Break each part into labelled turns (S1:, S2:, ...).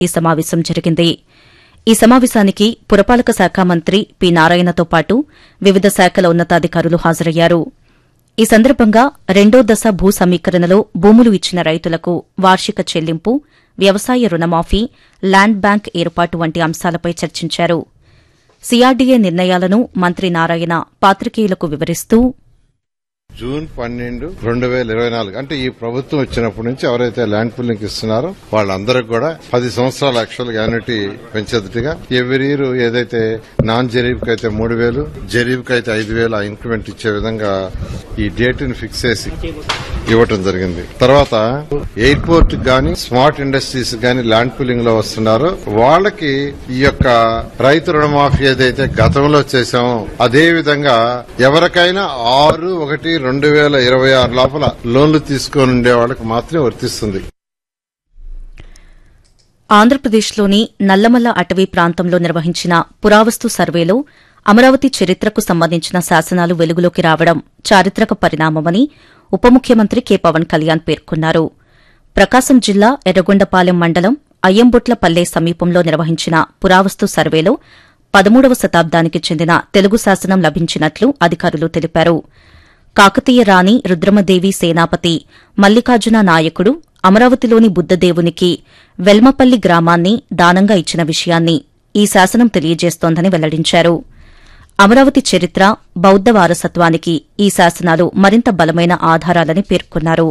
S1: ఈ సమావేశం జరిగింది ఈ సమావేశానికి పురపాలక శాఖ మంత్రి పి నారాయణతో పాటు వివిధ శాఖల ఉన్నతాధికారులు హాజరయ్యారు ఈ సందర్భంగా రెండో దశ భూ సమీకరణలో భూములు ఇచ్చిన రైతులకు వార్షిక చెల్లింపు వ్యవసాయ రుణమాఫీ ల్యాండ్ బ్యాంక్ ఏర్పాటు వంటి అంశాలపై చర్చించారు సీఆర్డీఏ నిర్ణయాలను మంత్రి నారాయణ పాత్రికేయులకు వివరిస్తూ
S2: జూన్ పన్నెండు రెండు వేల ఇరవై నాలుగు అంటే ఈ ప్రభుత్వం వచ్చినప్పటి నుంచి ఎవరైతే ల్యాండ్ పూలింగ్ ఇస్తున్నారో వాళ్ళందరికి కూడా పది సంవత్సరాల యాక్చువల్ యాన్యుటీ పెంచేదిగా ఎవరి ఇయర్ ఏదైతే నాన్ జరీబ్ అయితే మూడు వేలు జరీబ్ అయితే ఐదు వేలు ఆ ఇంక్రిమెంట్ ఇచ్చే విధంగా ఈ డేట్ ని ఫిక్స్ చేసి ఇవ్వటం జరిగింది తర్వాత ఎయిర్పోర్ట్ గాని స్మార్ట్ ఇండస్ట్రీస్ గాని ల్యాండ్ పూలింగ్ లో వస్తున్నారో వాళ్ళకి ఈ యొక్క రైతు రుణమాఫీ ఏదైతే గతంలో చేశామో అదే విధంగా ఎవరికైనా ఆరు ఒకటి రెండు వేల ఇరవై ఆరు లోపల లోన్లు తీసుకొని ఉండే వాళ్ళకి మాత్రమే వర్తిస్తుంది
S1: ఆంధ్రప్రదేశ్లోని నల్లమల్ల అటవీ ప్రాంతంలో నిర్వహించిన పురావస్తు సర్వేలో అమరావతి చరిత్రకు సంబంధించిన శాసనాలు వెలుగులోకి రావడం చారిత్రక పరిణామమని ఉప ముఖ్యమంత్రి కె పవన్ కళ్యాణ్ పేర్కొన్నారు ప్రకాశం జిల్లా ఎర్రగొండపాలెం మండలం అయ్యంబొట్లపల్లె సమీపంలో నిర్వహించిన పురావస్తు సర్వేలో పదమూడవ శతాబ్దానికి చెందిన తెలుగు శాసనం లభించినట్లు అధికారులు తెలిపారు కాకతీయ రాణి రుద్రమదేవి సేనాపతి మల్లికార్జున నాయకుడు అమరావతిలోని బుద్దదేవునికి వెల్మపల్లి గ్రామాన్ని దానంగా ఇచ్చిన విషయాన్ని ఈ శాసనం తెలియజేస్తోందని వెల్లడించారు అమరావతి చరిత్ర బౌద్ద వారసత్వానికి ఈ శాసనాలు మరింత బలమైన ఆధారాలని పేర్కొన్నారు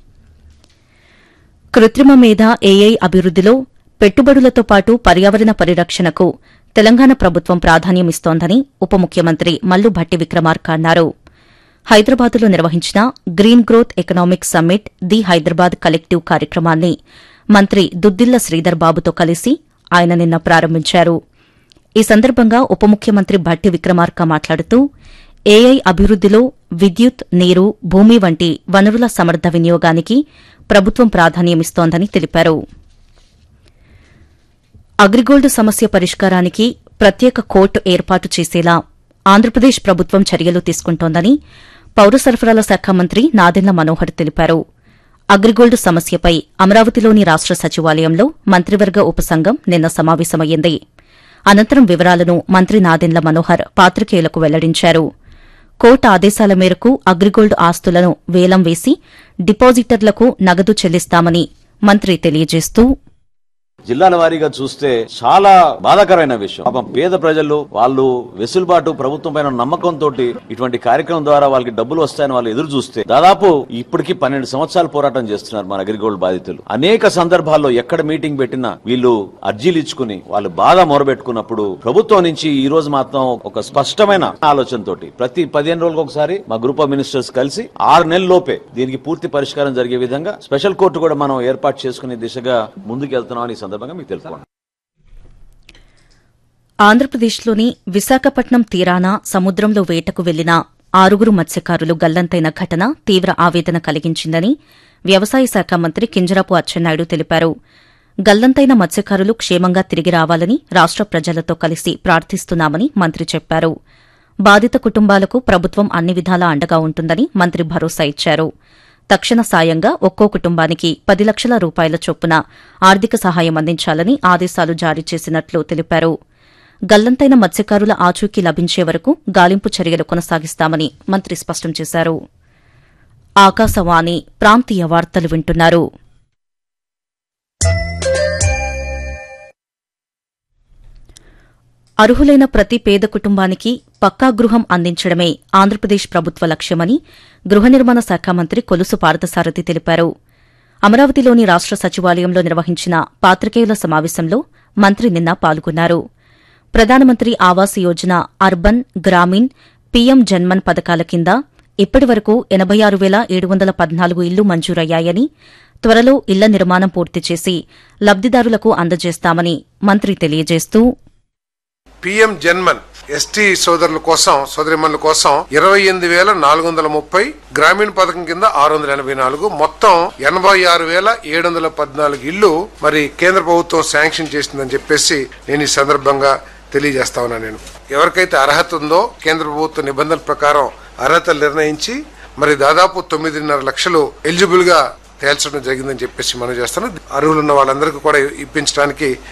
S1: కృత్రిమ మేధ ఏఐ అభివృద్దిలో పెట్టుబడులతో పాటు పర్యావరణ పరిరక్షణకు తెలంగాణ ప్రభుత్వం ప్రాధాన్యమిస్తోందని ఉప ముఖ్యమంత్రి మల్లు భట్టి విక్రమార్క అన్నారు హైదరాబాద్లో నిర్వహించిన green growth economic summit the Hyderabad collective కార్యక్రమాన్ని మంత్రి దుద్దిల్ల శ్రీధర్ బాబుతో కలిసి ఆయన నిన్న ప్రారంభించారు ఈ సందర్భంగా ఉప ముఖ్యమంత్రి భట్టి విక్రమార్క మాట్లాడుతూ ఏఐ అభివృద్దిలో విద్యుత్ నీరు భూమి వంటి వనరుల సమర్థ వినియోగానికి ప్రభుత్వం ప్రాధాన్యమిస్తోందని తెలిపారు అగ్రిగోల్డ్ సమస్య పరిష్కారానికి ప్రత్యేక కోర్టు ఏర్పాటు చేసేలా ఆంధ్రప్రదేశ్ ప్రభుత్వం చర్యలు తీసుకుంటోందని పౌర సరఫరాల శాఖ మంత్రి నాదెండ్ల మనోహర్ తెలిపారు అగ్రిగోల్డ్ సమస్యపై అమరావతిలోని రాష్ట సచివాలయంలో మంత్రివర్గ ఉపసంఘం నిన్న సమావేశమయ్యింది అనంతరం వివరాలను మంత్రి నాదెండ్ల మనోహర్ పాత్రికేయులకు వెల్లడించారు కోర్టు ఆదేశాల మేరకు అగ్రిగోల్డ్ ఆస్తులను వేలం వేసి డిపాజిటర్లకు నగదు చెల్లిస్తామని మంత్రి తెలియజేస్తూ
S3: జిల్లాల వారీగా చూస్తే చాలా బాధాకరమైన విషయం పాపం పేద ప్రజలు వాళ్ళు వెసులుబాటు ప్రభుత్వం పైన నమ్మకంతో ఇటువంటి కార్యక్రమం ద్వారా వాళ్ళకి డబ్బులు వస్తాయని వాళ్ళు ఎదురు చూస్తే దాదాపు ఇప్పటికి పన్నెండు సంవత్సరాలు పోరాటం చేస్తున్నారు మన అగ్రిగోల్డ్ బాధితులు అనేక సందర్భాల్లో ఎక్కడ మీటింగ్ పెట్టినా వీళ్ళు అర్జీలు ఇచ్చుకుని వాళ్ళు బాధ మొరబెట్టుకున్నప్పుడు ప్రభుత్వం నుంచి ఈ రోజు మాత్రం ఒక స్పష్టమైన ఆలోచనతోటి ప్రతి పదిహేను రోజులకు ఒకసారి మా గ్రూప్ ఆఫ్ మినిస్టర్స్ కలిసి ఆరు నెలల లోపే దీనికి పూర్తి పరిష్కారం జరిగే విధంగా స్పెషల్ కోర్టు కూడా మనం ఏర్పాటు చేసుకునే దిశగా ముందుకు వెళ్తున్నాం ఈ సందర్భంగా మీకు తెలుసుకోండి
S1: ఆంధ్రప్రదేశ్లోని విశాఖపట్నం తీరాన సముద్రంలో వేటకు వెళ్లిన ఆరుగురు మత్స్యకారులు గల్లంతైన ఘటన తీవ్ర ఆవేదన కలిగించిందని వ్యవసాయ శాఖ మంత్రి కింజరాపు అచ్చెన్నాయుడు తెలిపారు గల్లంతైన మత్స్యకారులు క్షేమంగా తిరిగి రావాలని రాష్ట ప్రజలతో కలిసి ప్రార్థిస్తున్నామని మంత్రి చెప్పారు బాధిత కుటుంబాలకు ప్రభుత్వం అన్ని విధాలా అండగా ఉంటుందని మంత్రి భరోసా ఇచ్చారు తక్షణ సాయంగా ఒక్కో కుటుంబానికి పది లక్షల రూపాయల చొప్పున ఆర్థిక సహాయం అందించాలని ఆదేశాలు జారీ చేసినట్లు తెలిపారు గల్లంతైన మత్స్యకారుల ఆచూకీ లభించే వరకు గాలింపు చర్యలు కొనసాగిస్తామని మంత్రి స్పష్టం చేశారు ఆకాశవాణి ప్రాంతీయ వార్తలు వింటున్నారు అర్హులైన ప్రతి పేద కుటుంబానికి పక్కా గృహం అందించడమే ఆంధ్రప్రదేశ్ ప్రభుత్వ లక్ష్యమని గృహ నిర్మాణ శాఖ మంత్రి కొలుసు పార్థసారథి తెలిపారు అమరావతిలోని రాష్ట సచివాలయంలో నిర్వహించిన పాత్రికేయుల సమావేశంలో మంత్రి నిన్న పాల్గొన్నారు ప్రధానమంత్రి ఆవాస్ యోజన అర్బన్ గ్రామీణ్ పీఎం జన్మన్ పథకాల కింద ఇప్పటి వరకు ఎనబై ఆరు వేల ఏడు వందల పద్నాలుగు ఇళ్లు మంజూరయ్యాయని త్వరలో ఇళ్ల నిర్మాణం పూర్తి చేసి లబ్దిదారులకు అందజేస్తామని మంత్రి తెలియజేస్తూ
S4: పిఎం జన్మన్ ఎస్టీ సోదరుల కోసం సోదరిమణుల కోసం ఇరవై ఎనిమిది వేల నాలుగు వందల ముప్పై గ్రామీణ పథకం కింద ఆరు వందల ఎనభై నాలుగు మొత్తం ఎనభై ఆరు వేల ఏడు వందల పద్నాలుగు ఇళ్లు మరి కేంద్ర ప్రభుత్వం శాంక్షన్ చేసిందని చెప్పేసి నేను ఈ సందర్భంగా తెలియజేస్తా ఉన్నా నేను ఎవరికైతే అర్హత ఉందో కేంద్ర ప్రభుత్వ నిబంధనల ప్రకారం అర్హతలు నిర్ణయించి మరి దాదాపు తొమ్మిదిన్నర లక్షలు ఎలిజిబుల్ గా తేల్చడం జరిగిందని చెప్పేసి మనం చేస్తాను అర్హులున్న వాళ్ళందరికీ కూడా ఇప్పించడానికి